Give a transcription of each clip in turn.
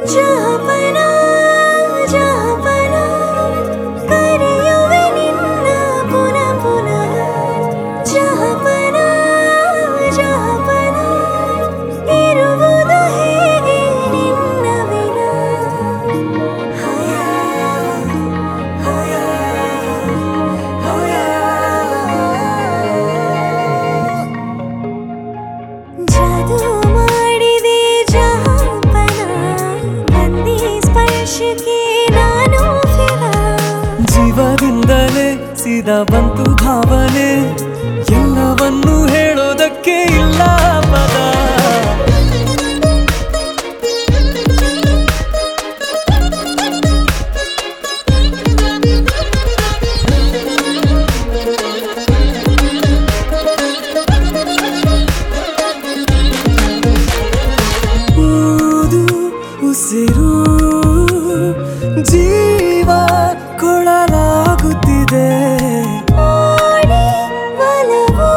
ಜಾಪನ ಜಾಪನ ಕರೆಯುವೆ ನಿನ್ನ ಪುನ ಪುನಃ ಜಾಪನ ಜಾಪನ ಇರುವುದು ಹೇಗೆ ನಿನ್ನ ವಿನ ಹಯ ಹಯ ಜಾದು ಮಾಡಿದೆ ಜಾಪನ ಬಂದಿ ಸ್ಪರ್ಶಕ್ಕೆ ನಾನು ಫಿದಾ ಜೀವದಿಂದಲೇ ಸೀದಾ ಬಂತು ಭಾವನೆ ಎಲ್ಲವನ್ನೂ ಹೇಳೋದಕ್ಕೆ ಇಲ್ಲ ಪದ ಊದು ಉಸಿರು ಜೀವ ಕೊಳಲಾಗುತ್ತಿದೆ ಓಡಿ ಒಲವು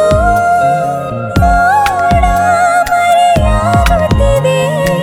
ಓಡ ಮರೆಯಾಗುತ್ತಿದೆ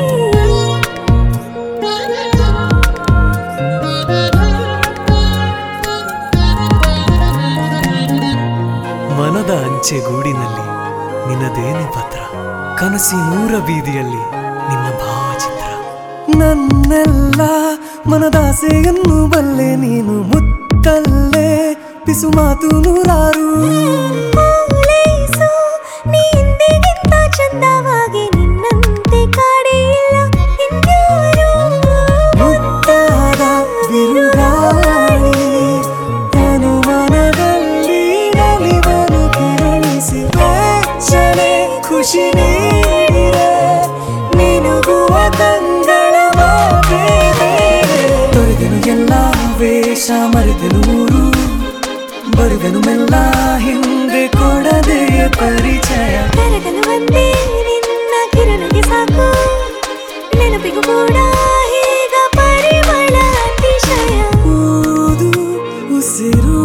ಮನದ ಅಂಚೆ ಗೂಡಿನಲ್ಲಿ ನಿನ್ನದೇನೆ ಪತ್ರ ಕನಸಿನೂರ ಬೀದಿಯಲ್ಲಿ ನಿನ್ನ ಭಾವಚಿತ್ರ ನನ್ನೆಲ್ಲ ಮನದಾಸೆಯನ್ನು ಬಲ್ಲೆ ನೀನು ಮುತ್ತಲ್ಲೇ ಪಿಸು ಮಾತು ನೂರಾರು ಓಲೈಸು ನೀ ಹಿಂದೆಗಿಂತ ಚಂದವಾಗಿ ನಿನ್ನಂತೆ ಕಾಡಿಲ್ಲ ಇನ್ಯಾರು ಮುತ್ತಾದ ಬಿರುಗಾಳಿ ಅನುಮಾನದಲ್ಲಿ ನಲಿವನು ಕೆರಳಿಸಿ ವೇಚನೆ ಖುಷಿ ನೀಡಿರೆ ನಿನುಗುವ ಕಂಗಳ ಮಾತೆ ಬೇರೆ. ತೊರೆದೆನು ಎಲ್ಲ ವೇಷ ಮರೆತೆನು ಊರು ಬರುವೆನು ಮೆಲ್ಲ ಹಿಂದೆ ಕೊಡದೆಯ ಪರಿಚಯ ಕರಗಲು ಒಂದೇ ನಿನ್ನ ಕಿರಣಗೆ ಸಾಕು ನೆನಪಿಗೂ ಕೂಡ ಈಗ ಪರಿಮಳ ಅತಿಶಯ ಊದು ಉಸಿರು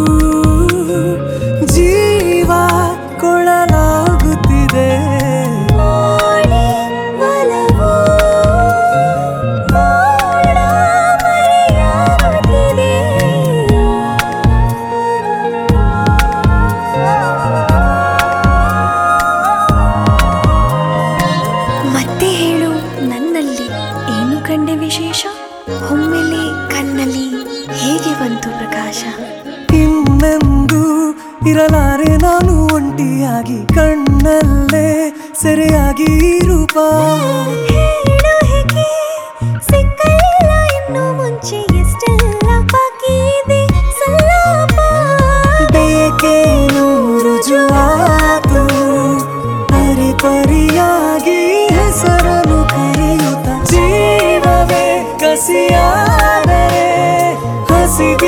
ಜೀವ ಕೊಳಲಾಗುತ್ತಿದೆ ಓಡಿ ಒಲವು ಓಡ ಮರೆಯಾಗುತ್ತಿದೆ ಮತ್ತೆ ಹೇಳು ನನ್ನಲ್ಲಿ ಏನು ಕಂಡೆ ವಿಶೇಷ ಒಮ್ಮೆಲೆ ಕಣ್ಣಲ್ಲಿ ಹೇಗೆ ಬಂತು ಪ್ರಕಾಶ ಇನ್ನೆಂದು ಇರಲಾರೆ ನಾನು ಒಂಟಿಯಾಗಿ ಕಣ್ಣಲ್ಲೇ ಸೆರೆಯಾಗಿ ಈ ರೂಪ ಹೇಳು ಹೇಗೆ ಸಿಕ್ಕಲಿಲ್ಲ ಇನ್ನು ಮುಂಚೆ ಎಷ್ಟೆಲ್ಲ ಬಾಕಿ ಇದೆ ಸಲ್ಲಾಪ ಬೇಕೇನು ರುಜುವಾತು ಪರಿ ಪರಿಯಾಗಿ ಹೆಸರನ್ನು ಕರೆಯುತ್ತ ಜೀವವೇ ಕಸಿಯಾದರೆ ಹಸಿಗೆ